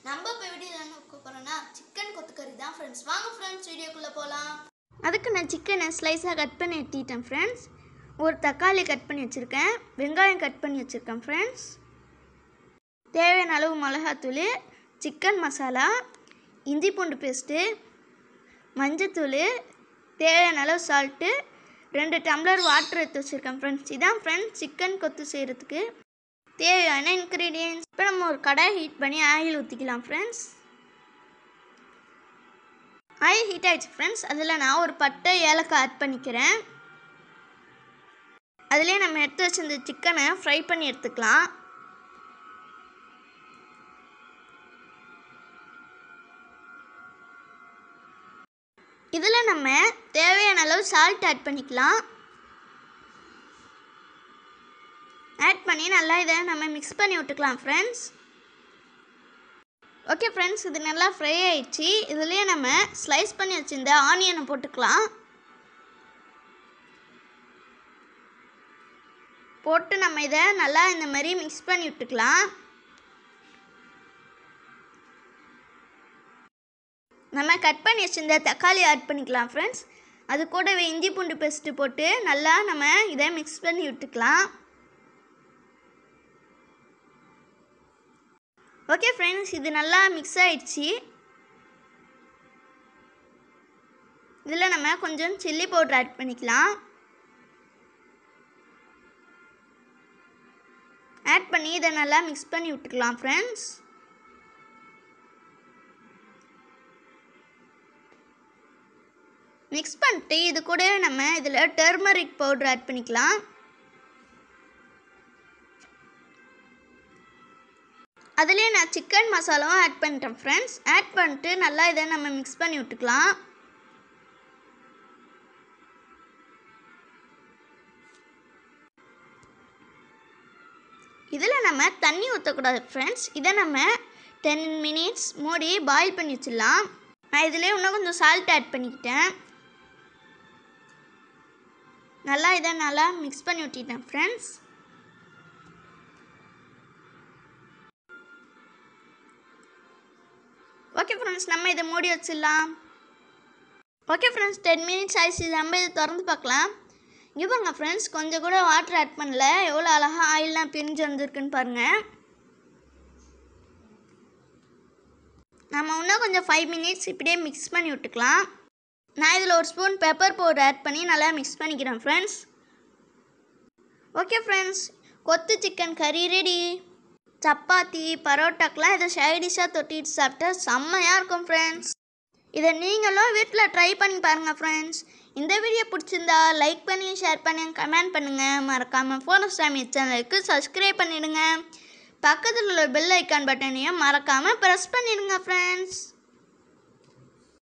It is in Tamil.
நம்ம இப்போ வீடியோவில் என்ன வைக்க போகிறோம்னா சிக்கன் கொத்துக்கறி தான் ஃப்ரெண்ட்ஸ் வாங்க ஃப்ரெண்ட்ஸ் வீடியோக்குள்ளே போகலாம் அதுக்கு நான் சிக்கனை ஸ்லைஸாக கட் பண்ணி எடுத்துட்டேன் ஃப்ரெண்ட்ஸ் ஒரு தக்காளி கட் பண்ணி வச்சுருக்கேன் வெங்காயம் கட் பண்ணி வச்சுருக்கேன் ஃப்ரெண்ட்ஸ் தேவையான அளவு மிளகாத்தூள் சிக்கன் மசாலா இஞ்சி பூண்டு பேஸ்ட்டு மஞ்சத்தூள் தேவையான அளவு சால்ட்டு ரெண்டு டம்ளர் வாட்டர் எடுத்து வச்சுருக்கேன் ஃப்ரெண்ட்ஸ் இதான் ஃப்ரெண்ட்ஸ் சிக்கன் கொத்து செய்கிறதுக்கு தேவையான இன்க்ரீடியன்ஸ் இப்போ நம்ம ஒரு கடாய் ஹீட் பண்ணி ஆயில் ஊற்றிக்கலாம் ஃப்ரெண்ட்ஸ் ஆயில் ஹீட் ஆயிடுச்சு ஃப்ரெண்ட்ஸ் அதில் நான் ஒரு பட்டை ஏலக்காய் ஆட் பண்ணிக்கிறேன் அதுலேயே நம்ம எடுத்து வச்சிருந்த சிக்கனை ஃப்ரை பண்ணி எடுத்துக்கலாம் இதில் நம்ம தேவையான அளவு சால்ட் ஆட் பண்ணிக்கலாம் ஆட் பண்ணி நல்லா இதை நம்ம மிக்ஸ் பண்ணி விட்டுக்கலாம் ஃப்ரெண்ட்ஸ் ஓகே ஃப்ரெண்ட்ஸ் இது நல்லா ஃப்ரை ஆயிடுச்சு இதுலேயே நம்ம ஸ்லைஸ் பண்ணி வச்சிருந்த ஆனியனை போட்டுக்கலாம் போட்டு நம்ம இதை நல்லா இந்த மாதிரி மிக்ஸ் பண்ணி விட்டுக்கலாம் நம்ம கட் பண்ணி வச்சிருந்த தக்காளி ஆட் பண்ணிக்கலாம் ஃப்ரெண்ட்ஸ் அது கூடவே இஞ்சி பூண்டு பேஸ்ட்டு போட்டு நல்லா நம்ம இதை மிக்ஸ் பண்ணி விட்டுக்கலாம் ஓகே ஃப்ரெண்ட்ஸ் இது நல்லா மிக்ஸ் ஆயிடுச்சு இதில் நம்ம கொஞ்சம் சில்லி பவுடர் ஆட் பண்ணிக்கலாம் ஆட் பண்ணி இதை நல்லா மிக்ஸ் பண்ணி விட்டுக்கலாம் ஃப்ரெண்ட்ஸ் மிக்ஸ் பண்ணிட்டு இது கூடவே நம்ம இதில் டர்மரிக் பவுடர் ஆட் பண்ணிக்கலாம் அதுலேயே நான் சிக்கன் மசாலாவும் ஆட் பண்ணிட்டேன் ஃப்ரெண்ட்ஸ் ஆட் பண்ணிட்டு நல்லா இதை நம்ம மிக்ஸ் பண்ணி விட்டுக்கலாம் இதில் நம்ம தண்ணி ஊற்றக்கூடாது ஃப்ரெண்ட்ஸ் இதை நம்ம டென் மினிட்ஸ் மூடி பாயில் பண்ணி வச்சிடலாம் நான் இதிலே இன்னும் கொஞ்சம் சால்ட் ஆட் பண்ணிக்கிட்டேன் நல்லா இதை நல்லா மிக்ஸ் பண்ணி விட்டுட்டேன் ஃப்ரெண்ட்ஸ் ஓகே ஃப்ரெண்ட்ஸ் நம்ம இதை மூடி வச்சிடலாம் ஓகே ஃப்ரெண்ட்ஸ் டென் மினிட்ஸ் ஆயிடுச்சு நம்ம இதை திறந்து பார்க்கலாம் இங்கே பாருங்க ஃப்ரெண்ட்ஸ் கொஞ்சம் கூட வாட்டர் ஆட் பண்ணல எவ்வளோ அழகாக ஆயிலெலாம் பிரிஞ்சு வந்திருக்குன்னு பாருங்கள் நம்ம இன்னும் கொஞ்சம் ஃபைவ் மினிட்ஸ் இப்படியே மிக்ஸ் பண்ணி விட்டுக்கலாம் நான் இதில் ஒரு ஸ்பூன் பெப்பர் பவுடர் ஆட் பண்ணி நல்லா மிக்ஸ் பண்ணிக்கிறேன் friends okay friends kothu chicken கறி ரெடி சப்பாத்தி பரோட்டாக்கெலாம் இதை சைடிஷாக தொட்டிட்டு சாப்பிட்டா செம்மையாக இருக்கும் ஃப்ரெண்ட்ஸ் இதை நீங்களும் வீட்டில் ட்ரை பண்ணி பாருங்கள் ஃப்ரெண்ட்ஸ் இந்த வீடியோ பிடிச்சிருந்தா லைக் பண்ணி ஷேர் பண்ணி கமெண்ட் பண்ணுங்கள் மறக்காமல் ஃபோனஸ் சாமி சேனலுக்கு சப்ஸ்கிரைப் பண்ணிடுங்க பக்கத்தில் உள்ள பெல் ஐக்கான் பட்டனையும் மறக்காமல் ப்ரெஸ் பண்ணிடுங்க ஃப்ரெண்ட்ஸ்